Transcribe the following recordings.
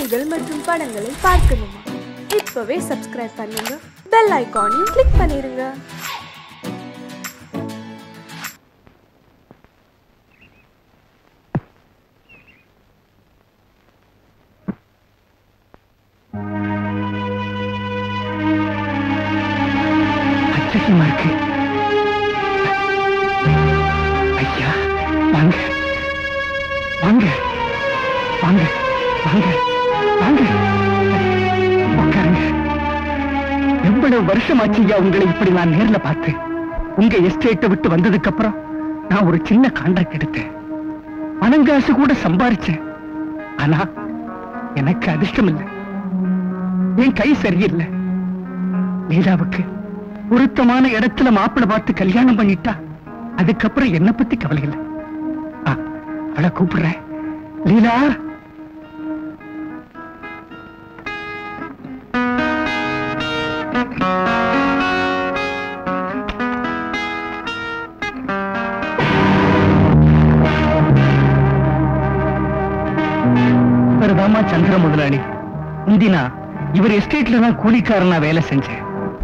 பாடல்கள் மற்றும் படங்களை பார்க்கணுமா இப்பவே சப்ஸ்கிரைப் பண்ணுங்க பெல் ஐகானையும் கிளிக் பண்ணிருங்க அச்சரியமா இருக்கு ஐயா வாங்க வாங்க வாங்க வாங்க வாங்க உட்காருங்க எவ்வளவு வருஷமாச்சு ஐயா உங்களை இப்படி நான் நேர்ல பார்த்தேன் உங்க எஸ்டேட்டை விட்டு வந்ததுக்கு அப்புறம் நான் ஒரு சின்ன கான்ட்ராக்ட் எடுத்தேன் பணங்காசு கூட சம்பாரிச்சேன் ஆனா எனக்கு அதிர்ஷ்டம் இல்லை என் கை சரியில்லை லீலாவுக்கு பொருத்தமான இடத்துல மாப்பிளை பார்த்து கல்யாணம் பண்ணிட்டா அதுக்கப்புறம் என்ன பத்தி கவலை இல்லை ஆ, அவளை கூப்பிடுறேன் லீலா இவர்தாம்மா சந்திர முதலாளி முந்தினா இவர் எஸ்டேட்ல தான் கூலிக்காரனா வேலை செஞ்சேன்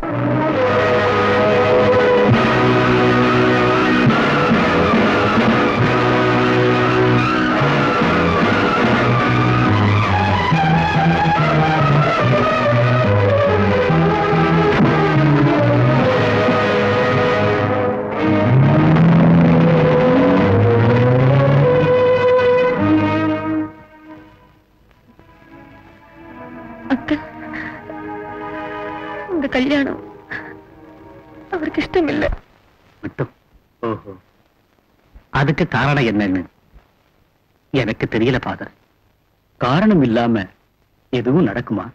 அக்கா உங்க கல்யாணம் அவருக்கு இஷ்டம் இல்லை மட்டும் ஓஹோ அதுக்கு காரணம் என்னன்னு எனக்கு தெரியல ஃபாதர் காரணம் இல்லாம எதுவும் நடக்குமா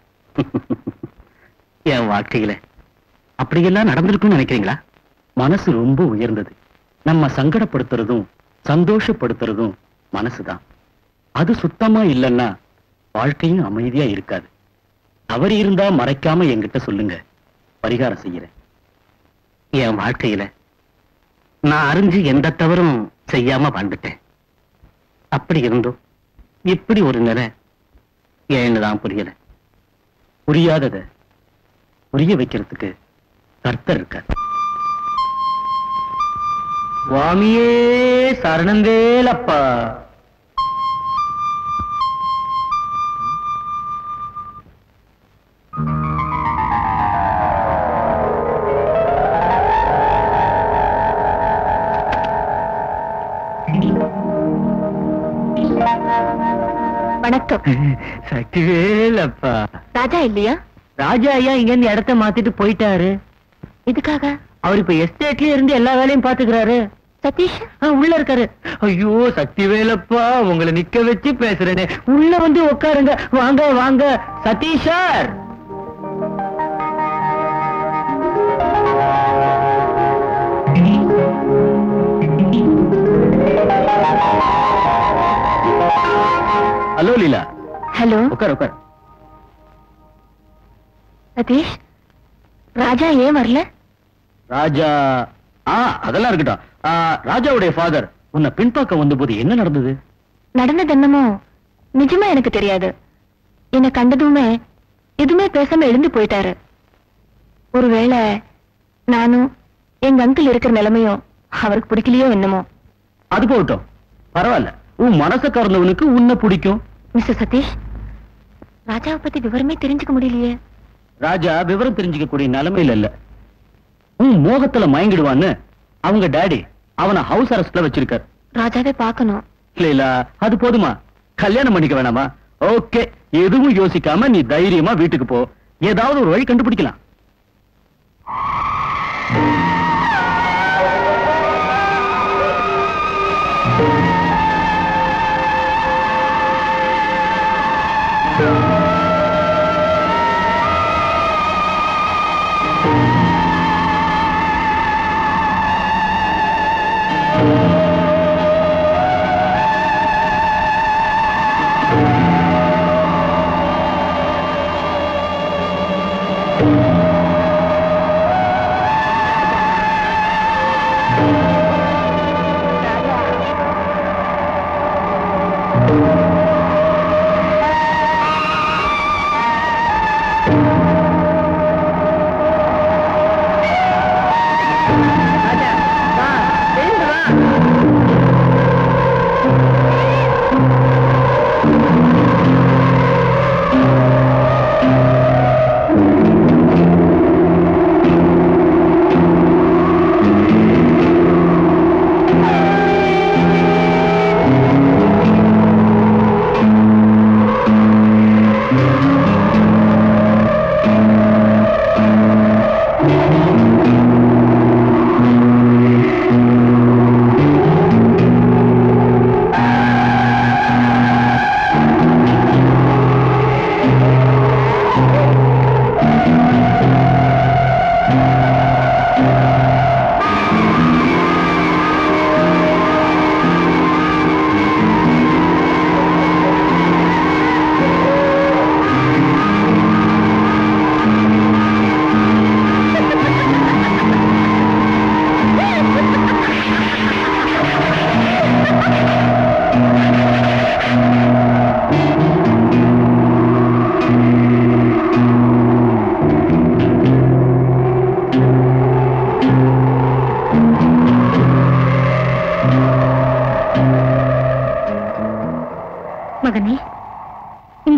என் வாழ்க்கையில அப்படியெல்லாம் நடந்திருக்கும்னு நினைக்கிறீங்களா மனசு ரொம்ப உயர்ந்தது நம்ம சங்கடப்படுத்துறதும் சந்தோஷப்படுத்துறதும் மனசுதான் அது சுத்தமா இல்லைன்னா வாழ்க்கையும் அமைதியா இருக்காது தவறு இருந்தா மறைக்காம என்கிட்ட சொல்லுங்க பரிகாரம் செய்யறேன் என் வாழ்க்கையில நான் அறிஞ்சு எந்த தவறும் செய்யாம வாழ்ந்துட்டேன் அப்படி இருந்தும் இப்படி ஒரு நிலை ஏன்னு தான் புரியல புரியாதத புரிய வைக்கிறதுக்கு கர்த்தர் இருக்கார் சுவாமியே சரணந்தேலப்பா வணக்கம் சக்திவேலப்பா ராஜா இல்லையா ராஜா ஐயா இங்க இருந்து இடத்த மாத்திட்டு போயிட்டாரு இதுக்காக அவர் இப்ப எஸ்டேட்லயே இருந்து எல்லா வேலையும் பாத்துக்கிறாரு சதீஷ் ஆ, உள்ள இருக்காரு ஐயோ சக்திவேலப்பா உங்களை நிக்க வச்சு பேசுறேனே உள்ள வந்து உட்காருங்க வாங்க வாங்க சதீஷார் ஹலோ லீலா ஹலோ உட்கார் உட்கார் சதீஷ் ராஜா ஏன் வரல ராஜா ஆ அதெல்லாம் இருக்கட்டும் ஆ, ராஜாவுடைய ஃபாதர் உன்னை பின்பாக்க வந்தபோது என்ன நடந்தது நடந்தது என்னமோ நிஜமா எனக்கு தெரியாது என்னை கண்டதுமே எதுவுமே பேசாம எழுந்து போயிட்டாரு ஒருவேளை நானும் எங்க அங்கிள் இருக்கிற நிலைமையும் அவருக்கு பிடிக்கலையோ என்னமோ அது போகட்டும் பரவாயில்ல உன் மனச கறந்தவனுக்கு உன்னை பிடிக்கும் மிஸ்டர் சதீஷ் ராஜாவை பத்தி விவரமே தெரிஞ்சுக்க முடியலையே ராஜா விவரம் தெரிஞ்சுக்க கூடிய நிலைமையில இல்ல உன் மோகத்துல மயங்கிடுவான்னு அவங்க டாடி அவனை ஹவுஸ் அரெஸ்ட்ல வச்சிருக்கார் ராஜாவே பார்க்கணும் இல்ல அது போதுமா கல்யாணம் பண்ணிக்க வேணாமா ஓகே எதுவும் யோசிக்காம நீ தைரியமா வீட்டுக்கு போ ஏதாவது ஒரு வழி கண்டுபிடிக்கலாம்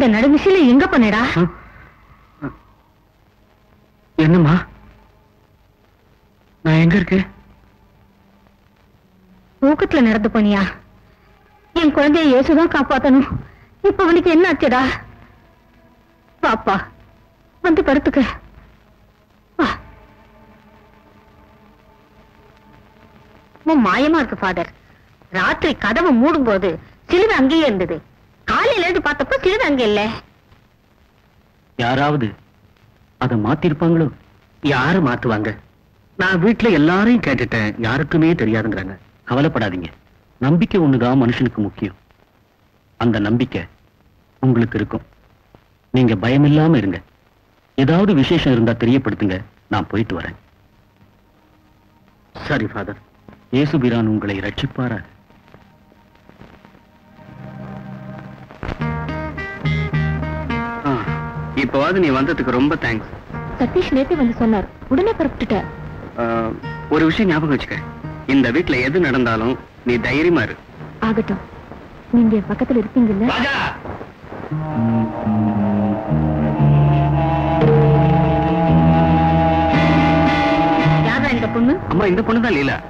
இந்த நடுமிசில எங்க பண்ணடா என்னம்மா நான் எங்க இருக்கேன் தூக்கத்துல நடந்து போனியா என் குழந்தைய இயேசுதான் காப்பாத்தணும் இப்ப அவனுக்கு என்ன ஆச்சுடா பாப்பா வந்து படுத்துக்க வா உன் மாயமா இருக்கு ஃபாதர் ராத்திரி கதவு மூடும் போது சிலுவை அங்கேயே இருந்தது காலையில இருந்து பார்த்தப்ப சிலுவை அங்க இல்ல யாராவது அதை மாத்திருப்பாங்களோ யாரு மாத்துவாங்க நான் வீட்டுல எல்லாரையும் கேட்டுட்டேன் யாருக்குமே தெரியாதுங்கிறாங்க கவலைப்படாதீங்க நம்பிக்கை ஒண்ணுதான் மனுஷனுக்கு முக்கியம் அந்த நம்பிக்கை உங்களுக்கு இருக்கும் நீங்க பயமில்லாம இருங்க ஏதாவது விசேஷம் இருந்தா தெரியப்படுத்துங்க நான் போயிட்டு வரேன் சரி ஃபாதர் இயேசுபிரான் உங்களை ரட்சிப்பாரா இப்போவாது நீ வந்ததுக்கு ரொம்ப தேங்க்ஸ் சதீஷ் நேத்தே வந்து சொன்னார் உடனே புறப்பட்டுட்ட ஆஹ், ஒரு விஷயம் ஞாபகம் வச்சுக்க இந்த வீட்ல எது நடந்தாலும் நீ தைரியமா இரு ஆகட்டும் நீங்க என் பக்கத்துல இருப்பீங்கல்ல ராஜா யாரா இந்த பொண்ணு அம்மா இந்த பொண்ணு தான் லீலா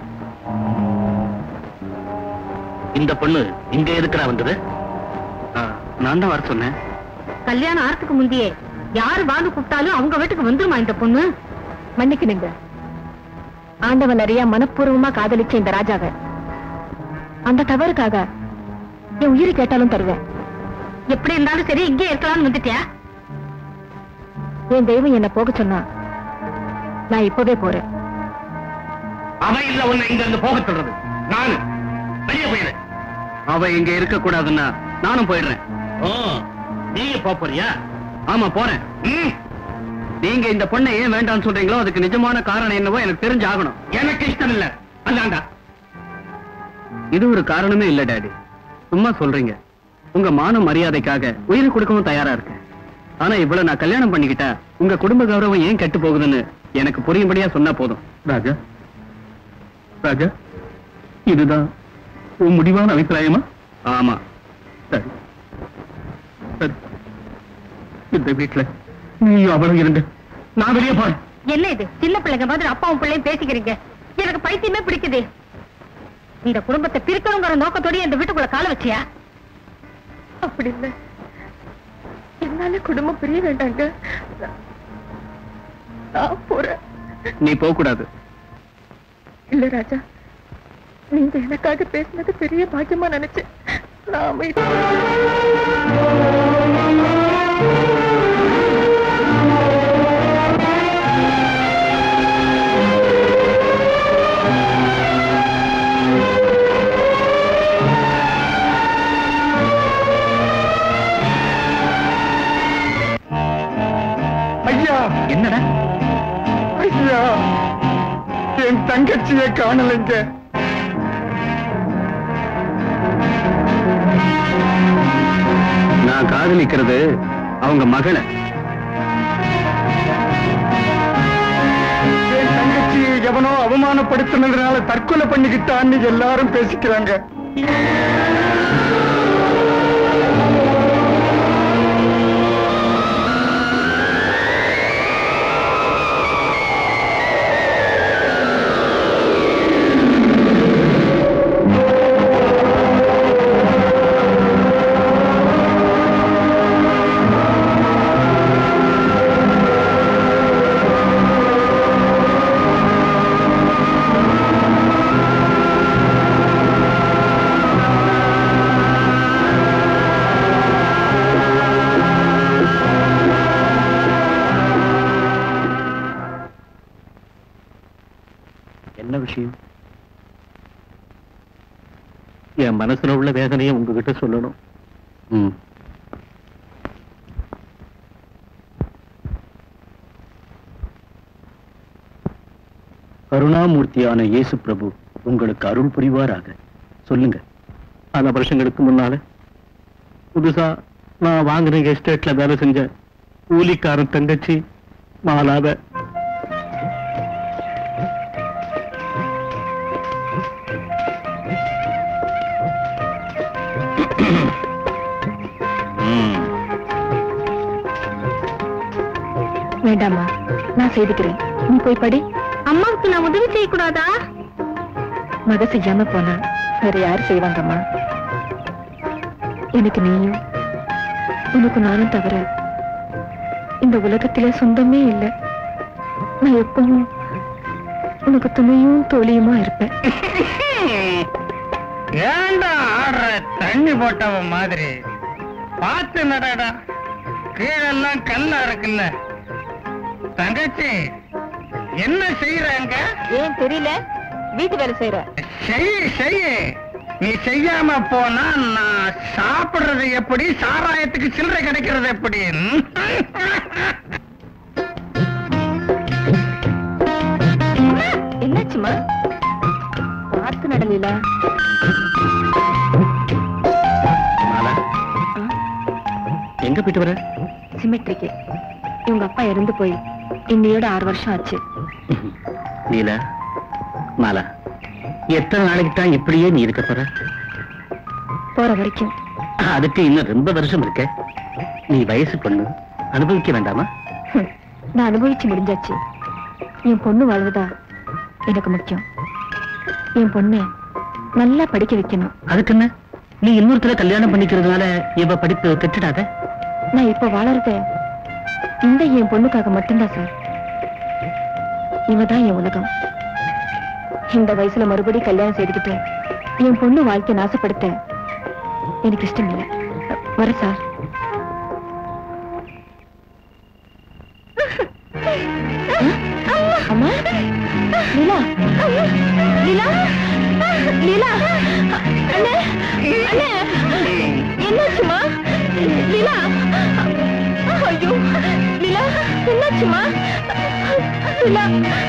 இந்த பொண்ணு இங்க எதுக்குடா வந்தது ஆஹ், நான் தான் வர சொன்னேன் கல்யாணம் ஆறதுக்கு முந்தையே யாரு வாங்க கூப்பிட்டாலும் அவங்க வீட்டுக்கு வந்துருமா இந்த பொண்ணு மன்னிக்கணுங்க ஆண்டவன் நிறைய மனப்பூர்வமா காதலிச்ச இந்த ராஜாவை அந்த தவறுக்காக என் உயிரை கேட்டாலும் தருவேன் எப்படி இருந்தாலும் சரி இங்கே இருக்கலாம்னு வந்துட்டியா என் தெய்வம் என்ன போக சொன்னா நான் இப்பவே போறேன் அவ இல்ல உன்னை இங்க இருந்து போக சொல்றது நானு வெளியே போயிடு அவ இங்க இருக்க கூடாதுன்னா நானும் போயிடுறேன் ஓ நீங்க போப் போறியா ஆமா போறேன் ம். நீங்க இந்த பொண்ணை ஏன் வேண்டாம்னு சொல்றீங்களோ அதுக்கு நிஜமான காரணம் என்னவோ எனக்கு தெரிஞ்சு ஆகணும் எனக்கு இஷ்டம் இல்ல அந்தாண்டா இது ஒரு காரணமே இல்ல டாடி சும்மா சொல்றீங்க உங்க மான மரியாதைக்காக உயிர் கொடுக்கவும் தயாரா இருக்கேன் ஆனா இவ்வளவு நான் கல்யாணம் பண்ணிக்கிட்டா உங்க குடும்ப கௌரவம் ஏன் கெட்டு போகுதுன்னு எனக்கு புரியும்படியா சொன்னா போதும் ராஜா ராஜா இதுதான் உன் முடிவான அபிப்பிராயமா ஆமா சரி சரி இந்த வீட்டுல நீ அவளும் இருங்க நான் வெளியே போறேன் என்ன இது சின்ன பிள்ளைங்க மாதிரி அப்பாவும் பிள்ளையும் பேசிக்கிறீங்க எனக்கு பைத்தியமே பிடிக்குது இந்த குடும்பத்தை பிரிக்கணுங்கிற நோக்கத்தோடய இந்த வீட்டுக்குள்ள கால வச்சியா அப்படி இல்ல என்னால குடும்பம் பிரிய வேண்டாங்க நான் போறேன் நீ போக கூடாது இல்ல ராஜா நீங்க எனக்காக பேசினது பெரிய பாக்கியமா நினைச்சேன் நான் அமைதி ஐயா என்னடா ஐயா என் தங்கச்சியை காணலைங்க நான் காதலிக்கிறது அவங்க மகளை என் தங்கச்சியை எவனோ அவமானப்படுத்தினதுனால தற்கொலை பண்ணிக்கிட்டான்னு எல்லாரும் பேசிக்கிறாங்க என்ன விஷயம் என் மனசுல உள்ள வேதனையை உங்ககிட்ட சொல்லணும் ம் கருணாமூர்த்தியான இயேசு பிரபு உங்களுக்கு அருள் புரிவாராக சொல்லுங்க பல வருஷங்களுக்கு முன்னால புதுசா நான் வாங்கின எஸ்டேட்ல வேலை செஞ்ச கூலிக்காரன் தங்கச்சி மாலாத ம். வேண்டாம்மா நான் செய்துக்கிறேன் நீ போய் படி அம்மாவுக்கு நான் உதவி செய்யக்கூடாதா மக செய்யாம போனா வேற யாரு செய்வாங்கம்மா எனக்கு நீயும் உனக்கு நானும் தவிர இந்த உலகத்திலே சொந்தமே இல்லை நான் எப்பவும் உனக்கு துணையும் தோழியுமா இருப்பேன் ஏண்டா ஆடுற தண்ணி போட்டவ மாதிரி பார்த்து நடடா கீழெல்லாம் கல்லா இருக்குல்ல தங்கச்சி என்ன செய்யறாங்க ஏன் தெரியல வீட்டு வேலை செய்யற செய் செய் நீ செய்யாம போனா நான் சாப்பிடுறது எப்படி சாராயத்துக்கு சில்லறை கிடைக்கிறது எப்படி ம்? என்னாச்சுமா பார்த்து நடலில மாலா எங்க போயிட்டு வர சிமெட்ரிக்கு இவங்க அப்பா இறந்து போய் இன்னையோட ஆறு வருஷம் ஆச்சு நீலா மாலா எத்தனை நாளைக்கு தான் இப்படியே நீ இருக்க போற போற வரைக்கும் அதுக்கு இன்னும் ரொம்ப வருஷம் இருக்க நீ வயசு பொண்ணு அனுபவிக்க வேண்டாமா ஹம், நான் அனுபவிச்சு முடிஞ்சாச்சு என் பொண்ணு வாழ்வதா எனக்கு முக்கியம் என் பொண்ணு நல்லா படிக்க வைக்கணும் அதுக்கு என்ன நீ இன்னொருத்தர கல்யாணம் பண்ணிக்கிறதுனால இவ படிப்பு கெட்டுடாத நான் இப்ப வாழறத இந்த என் பொண்ணுக்காக மட்டும்தான் சார் இவதான் என் உலகம் இந்த வயசுல மறுபடி கல்யாணம் செய்துக்கிட்டு என் பொண்ணு வாழ்க்கை நாசப்படுத்த எனக்கு இஷ்டம் இல்லை வர சார் அம்மா லீலா லீலா லீலா அண்ணே அண்ணே என்னாச்சுமா லீலா ஐயோ லீலா என்னாச்சுமா லீலா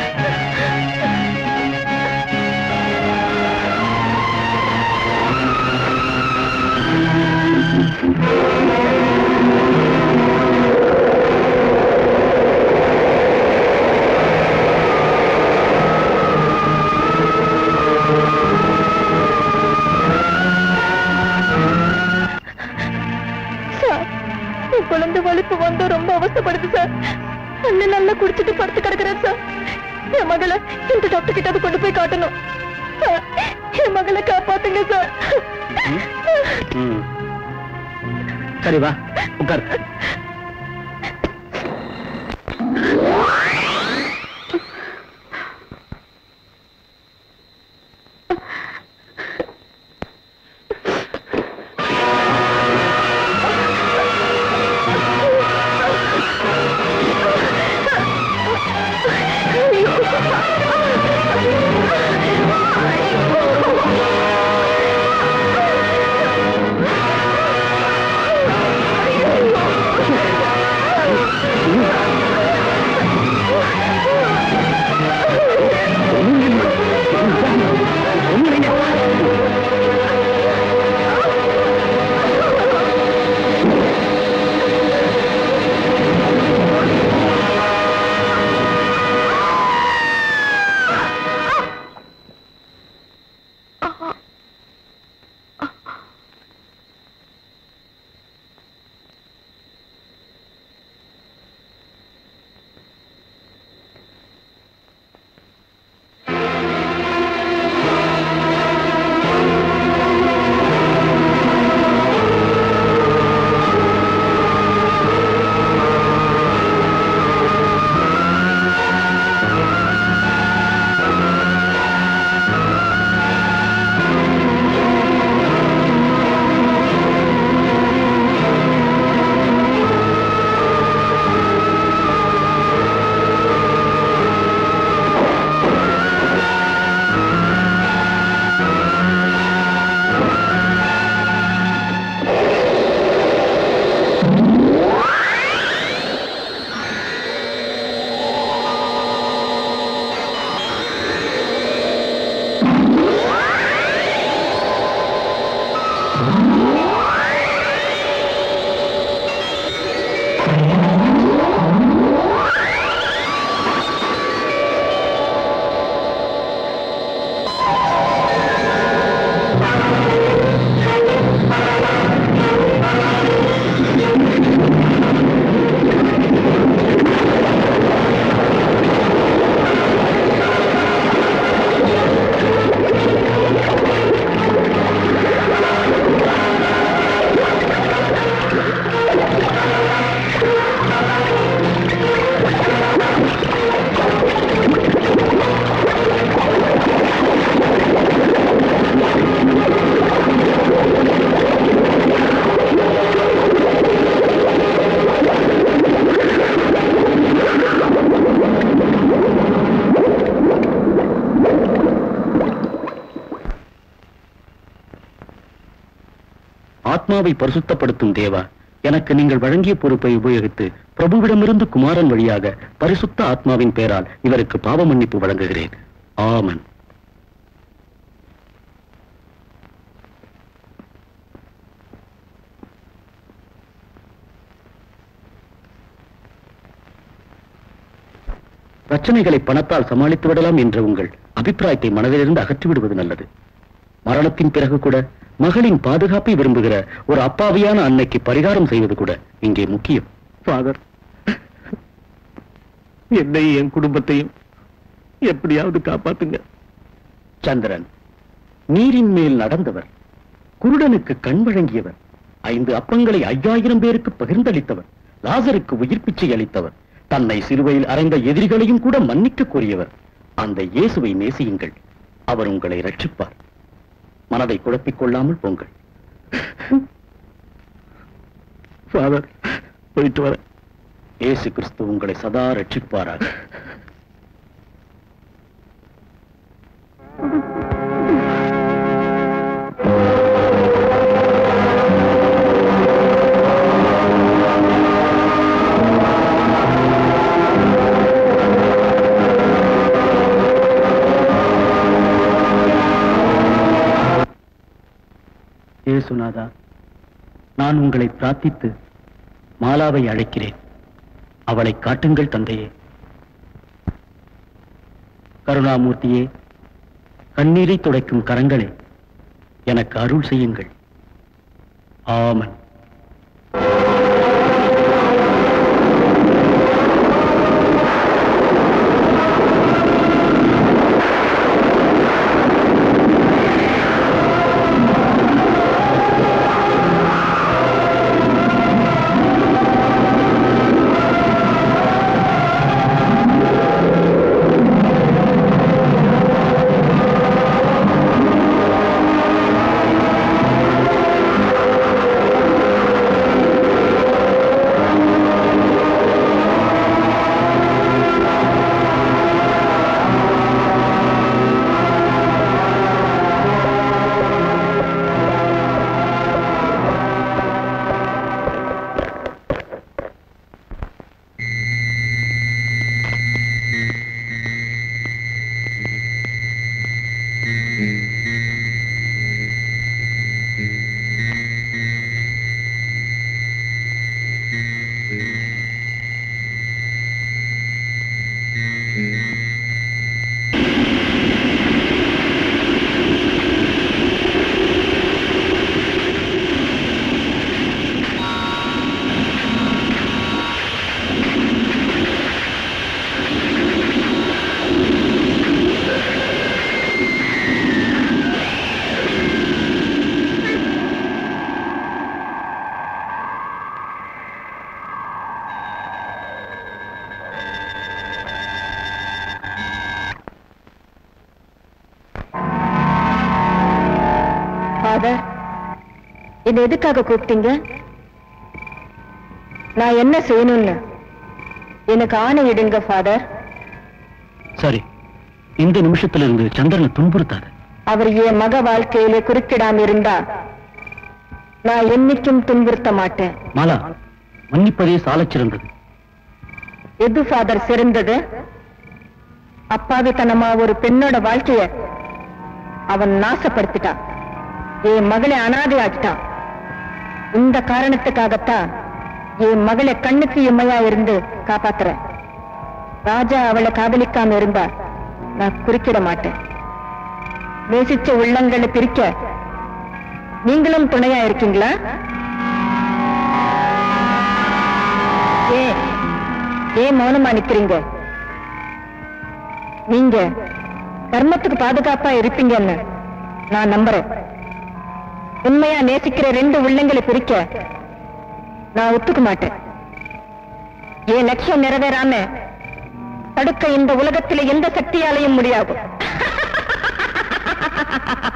சார் என் குழந்தை வலிப்பு வந்து ரொம்ப அவஸ்தைப்படுது சார் அண்ணன் நல்லா குடிச்சிட்டு படுத்து கிடக்குறேன் சார் என் மகளை இந்த டாக்டர் கிட்ட கொண்டு போய் காட்டணும் சார், என் மகளை காப்பாத்துங்க சார் ம். சரி வா உட்கார் ஆ ஆத்மாவை பரிசுத்தப்படுத்தும் தேவா எனக்கு நீங்கள் வழங்கிய பொறுப்பை உபயோகித்து பிரபுவிடமிருந்து குமாரன் வழியாக பரிசுத்த ஆத்மாவின் பெயரால் இவருக்கு பாவ மன்னிப்பு வழங்குகிறேன் ஆமன் பிரச்சனைகளை பணத்தால் சமாளித்து விடலாம் என்ற உங்கள் அபிப்பிராயத்தை மனதிலிருந்து அகற்றிவிடுவது நல்லது மரணத்தின் பிறகு கூட மகளின் பாதுகாப்பை விரும்புகிற ஒரு அப்பாவியான அன்னைக்கு பரிகாரம் செய்வது கூட இங்கே முக்கியம் ஃபாதர் என்னை என் குடும்பத்தையும் எப்படியாவது காப்பாத்துங்க சந்திரன் நீரின் மேல் நடந்தவர் குருடனுக்கு கண் வழங்கியவர் ஐந்து அப்பங்களை ஐயாயிரம் பேருக்கு பகிர்ந்தளித்தவர் லாசருக்கு உயிர் பிச்சை அளித்தவர் தன்னை சிலுவையில் அறைந்த எதிரிகளையும் கூட மன்னிக்க கூறியவர் அந்த இயேசுவை நேசியுங்கள் அவர் உங்களை ரட்சிப்பார் மனதை குழப்பிக் கொள்ளாமல் போங்கள் ஃபாதர் போயிட்டு வரேன் இயேசு கிறிஸ்து உங்களை சதா ரட்சிப்பாராக இயேசுநாதா நான் உங்களை பிரார்த்தித்து மாலாவை அழைக்கிறேன் அவளை காட்டுங்கள் தந்தையே கருணாமூர்த்தியே கண்ணீரை துடைக்கும் கரங்களே எனக்கு அருள் செய்யுங்கள் ஆமன் ஃபாதர் என்ன எதுக்காக கூப்பிட்டீங்க நான் என்ன செய்யணும்னு எனக்கு ஆணை இடுங்க ஃபாதர் சரி இந்த நிமிஷத்திலிருந்து சந்திரனை துன்புறுத்தாது அவர் என் மக வாழ்க்கையிலே குறுக்கிடாம இருந்தா நான் என்னைக்கும் துன்புறுத்த மாட்டேன் மாலா மன்னிப்பதே சாலச் சிறந்தது எது ஃபாதர் சிறந்தது அப்பாவித்தனமா ஒரு பெண்ணோட வாழ்க்கைய அவன் நாசப்படுத்திட்டான் என் மகளை அனாதை ஆக்கிட்டான் இந்த காரணத்துக்காகத்தான் என் மகளை கண்ணுக்கு இம்மையா இருந்து காப்பாத்துறேன் ராஜா அவளை காதலிக்காம இருந்தா நான் குறுக்கிட மாட்டேன் நேசிச்ச உள்ளங்களை பிரிக்க நீங்களும் துணையா இருக்கீங்களா ஏன் ஏன் மௌனமா நிக்கிறீங்க நீங்க கர்மத்துக்கு பாதுகாப்பா இருப்பீங்கன்னு நான் நம்புறேன் உண்மையா நேசிக்கிற ரெண்டு உள்ளங்களை பிரிக்க நான் ஒத்துக்க மாட்டேன் என் லட்சியம் நிறைவேறாம தடுக்க இந்த உலகத்திலே எந்த சக்தியாலையும் முடியாது